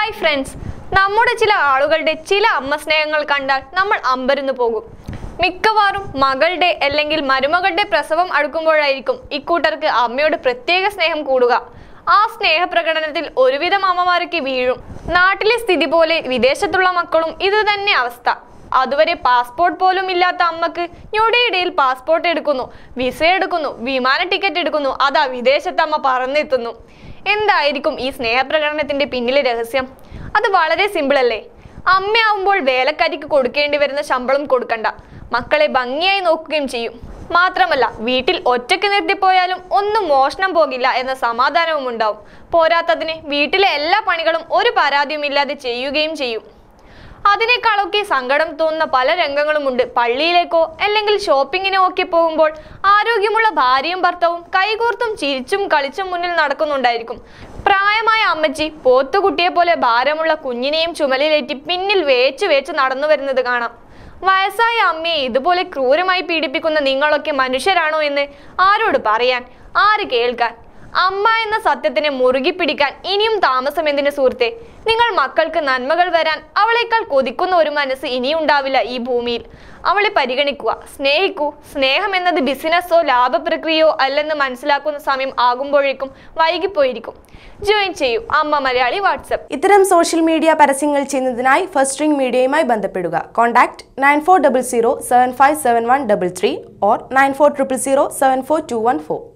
hi friends നമ്മുടെ ചില ആളുകളുടെ ചില അമ്മ സ്നേഹങ്ങൾ കണ്ടാൽ നമ്മൾ അമ്പരന്ന് പോകും മിക്കവാറും മകളുടെ അല്ലെങ്കിൽ മരുമകളുടെ പ്രസവം അടുക്കുമ്പോഴായിരിക്കും ഇക്കൂട്ടർക്ക് അമ്മയോട് പ്രത്യേക സ്നേഹം കൂടുക ആ സ്നേഹപ്രകടനത്തിൽ ഒരുവിധം അമ്മമാരൊക്കെ വീഴും നാട്ടിലെ സ്ഥിതി പോലെ വിദേശത്തുള്ള മക്കളും ഇത് തന്നെ അവസ്ഥ അതുവരെ പാസ്പോർട്ട് പോലും ഇല്ലാത്ത അമ്മക്ക് ഞൊടിയിടയിൽ പാസ്പോർട്ട് എടുക്കുന്നു വിസ എടുക്കുന്നു വിമാന ടിക്കറ്റ് എടുക്കുന്നു അതാ വിദേശത്ത് അമ്മ പറന്നെത്തുന്നു എന്തായിരിക്കും ഈ സ്നേഹപ്രകടനത്തിന്റെ പിന്നിലെ രഹസ്യം അത് വളരെ സിമ്പിൾ അല്ലേ അമ്മയാവുമ്പോൾ വേലക്കാരിക്ക് കൊടുക്കേണ്ടി വരുന്ന ശമ്പളം കൊടുക്കണ്ട മക്കളെ ഭംഗിയായി നോക്കുകയും ചെയ്യും മാത്രമല്ല വീട്ടിൽ ഒറ്റയ്ക്ക് നിർത്തിപ്പോയാലും ഒന്നും മോഷണം പോകില്ല എന്ന സമാധാനവും ഉണ്ടാവും പോരാത്തതിന് വീട്ടിലെ എല്ലാ പണികളും ഒരു പരാതിയുമില്ലാതെ ചെയ്യുകയും ചെയ്യും അതിനേക്കാളൊക്കെ സങ്കടം തോന്നുന്ന പല രംഗങ്ങളുമുണ്ട് പള്ളിയിലേക്കോ അല്ലെങ്കിൽ ഷോപ്പിങ്ങിനോ ഒക്കെ പോകുമ്പോൾ ആരോഗ്യമുള്ള ഭാര്യയും ഭർത്താവും കൈകോർത്തും ചിരിച്ചും കളിച്ചും മുന്നിൽ നടക്കുന്നുണ്ടായിരിക്കും പ്രായമായ അമ്മച്ചി പോത്തുകുട്ടിയെ പോലെ ഭാരമുള്ള കുഞ്ഞിനെയും ചുമലിലേറ്റി പിന്നിൽ വേച്ച് വേച്ച് നടന്നു വരുന്നത് കാണാം വയസ്സായ അമ്മയെ ഇതുപോലെ ക്രൂരമായി പീഡിപ്പിക്കുന്ന നിങ്ങളൊക്കെ മനുഷ്യരാണോ എന്ന് ആരോട് പറയാൻ ആര് കേൾക്കാൻ അമ്മ എന്ന സത്യത്തിനെ മുറുകി പിടിക്കാൻ ഇനിയും താമസം എന്തിന് സുഹൃത്തെ നിങ്ങൾ മക്കൾക്ക് നന്മകൾ വരാൻ അവളേക്കാൾ കൊതിക്കുന്ന ഒരു മനസ്സ് ഇനിയുണ്ടാവില്ല ഈ ഭൂമിയിൽ അവളെ പരിഗണിക്കുക സ്നേഹിക്കൂ സ്നേഹം എന്നത് ബിസിനസ്സോ ലാഭപ്രക്രിയയോ അല്ലെന്ന് മനസ്സിലാക്കുന്ന സമയം ആകുമ്പോഴേക്കും വൈകിപ്പോയിരിക്കും ജോയിൻ ചെയ്യൂ അമ്മ മലയാളി വാട്സപ്പ് ഇത്തരം സോഷ്യൽ മീഡിയ പരസ്യങ്ങൾ ചെയ്യുന്നതിനായി ഫസ്റ്റ് റിംഗ് മീഡിയയുമായി ബന്ധപ്പെടുക contact nine four double zero seven five seven one double three or nine four triple zero seven four two one four